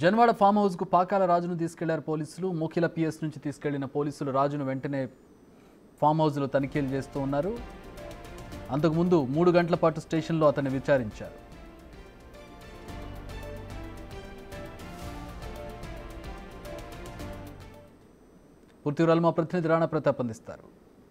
Janwada form హౌస్కు Pakala రాజును తీసుకెళ్లారు పోలీసులు మూకిల పిఎస్ నుంచి తీసుకెళ్లిన పోలీసులు రాజును వెంటనే ఫామ్ హౌస్లో తనిఖీలు చేస్తూ ఉన్నారు అంతకుముందు మూడు గంటల పాటు స్టేషన్లో అతన్ని విచారించారు పూర్తి వివరాలు మా ప్రతినిధి రాణా ప్రతాప్ అందిస్తారు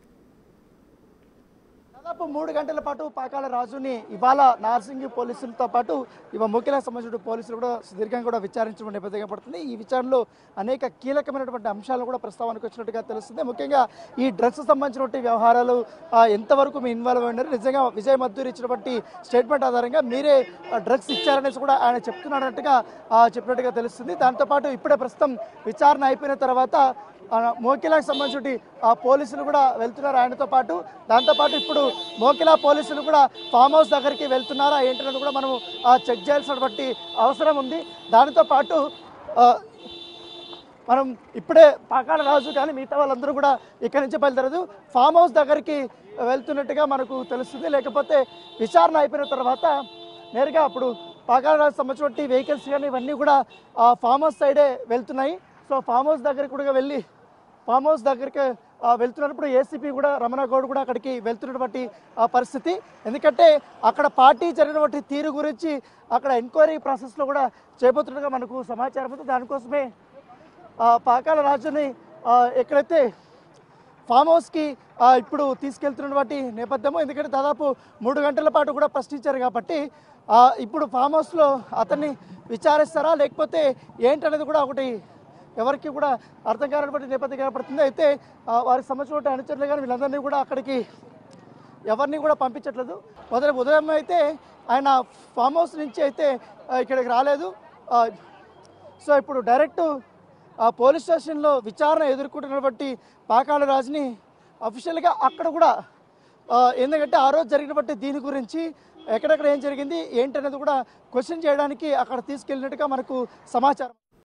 దాదాపు మూడు గంటల పాటు పాకాల రాజుని ఇవాళ నార్సింగి పోలీసులతో పాటు ఇవ ముఖ్యలకు సంబంధించిన పోలీసులు కూడా సుదీర్ఘంగా కూడా విచారించడం నేపథ్యంగా పడుతుంది ఈ విచారణలో అనేక కీలకమైనటువంటి అంశాలు కూడా ప్రస్తావనకు వచ్చినట్టుగా తెలుస్తుంది ముఖ్యంగా ఈ డ్రగ్స్ సంబంధించినటువంటి వ్యవహారాలు ఆ, ఎంతవరకు మీ ఇన్వాల్వ్ అయినారు నిజంగా విజయ్ మద్దూరి ఇచ్చినటువంటి స్టేట్మెంట్ ఆధారంగా మీరే డ్రగ్స్ ఇచ్చారనేసి కూడా ఆయన చెప్తున్నట్టుగా ఆ, చెప్పినట్టుగా తెలుస్తుంది దాంతోపాటు ఇప్పుడే ప్రస్తుతం విచారణ అయిపోయిన తర్వాత ఆ, మోకిలాకి సంబంధించి ఆ పోలీసులు కూడా వెళ్తున్నారు ఆయనతో పాటు దాంతోపాటు ఇప్పుడు మోకిలా పోలీసులు కూడా ఫామ్ హౌస్ దగ్గరికి వెళ్తున్నారా ఏంటన్నది కూడా మనం ఆ, చెక్ చేయాల్సినటువంటి అవసరం ఉంది దానితో పాటు ఆ, మనం ఇప్పుడే పాకాల రాజు కానీ మిగతా వాళ్ళందరూ కూడా ఇక్కడి నుంచి బయలుదేరదు ఫామ్ హౌస్ దగ్గరికి వెళ్తున్నట్టుగా మనకు తెలుస్తుంది లేకపోతే విచారణ అయిపోయిన తర్వాత నేరుగా అప్పుడు పాకాల రాజు సంబంధించినటువంటి వెహికల్స్ కానీ ఇవన్నీ కూడా ఆ ఫామ్ హౌస్ సైడే వెళ్తున్నాయి సో ఫామ్ హౌస్ దగ్గరికి కూడా వెళ్ళి ఫామ్ హౌస్ దగ్గరికి ఆ, వెళ్తున్నప్పుడు ఏసీపీ కూడా రమణ గౌడ్ కూడా అక్కడికి వెళ్తున్నటువంటి ఆ, పరిస్థితి ఎందుకంటే అక్కడ పార్టీ జరిగినటువంటి తీరు గురించి అక్కడ ఎంక్వైరీ ప్రాసెస్లో కూడా చేయబోతున్నట్టుగా మనకు సమాచారం ఉంది దానికోసమే ఆ, పాకాల రాజుని ఆ, ఎక్కడైతే ఫామ్ హౌస్కి ఆ, ఇప్పుడు తీసుకెళ్తున్నటువంటి నేపథ్యము ఎందుకంటే దాదాపు మూడు గంటల పాటు కూడా ప్రశ్నించారు కాబట్టి ఆ, ఇప్పుడు ఫామ్ హౌస్లో అతన్ని విచారిస్తారా లేకపోతే ఏంటనేది కూడా ఒకటి ఎవరికి కూడా అర్థం కానటువంటి నేపథ్యం కనపడుతుంది అయితే ఆ, వారికి సంబంధించిన అనుచరులు కానీ వీళ్ళందరినీ కూడా అక్కడికి ఎవరిని కూడా పంపించట్లేదు మొదటి ఉదయం అయితే ఆయన ఫామ్ హౌస్ నుంచి అయితే ఆ, ఇక్కడికి రాలేదు ఆ, సో ఇప్పుడు డైరెక్ట్ ఆ పోలీస్ స్టేషన్లో విచారణ ఎదుర్కొంటున్నటువంటి పాకాల రాజుని అఫీషియల్గా అక్కడ కూడా ఆ, ఎందుకంటే ఆ రోజు జరిగినటువంటి దీని గురించి ఎక్కడెక్కడ ఏం జరిగింది ఏంటనేది కూడా క్వశ్చన్ చేయడానికి అక్కడ తీసుకెళ్ళినట్టుగా మనకు సమాచారం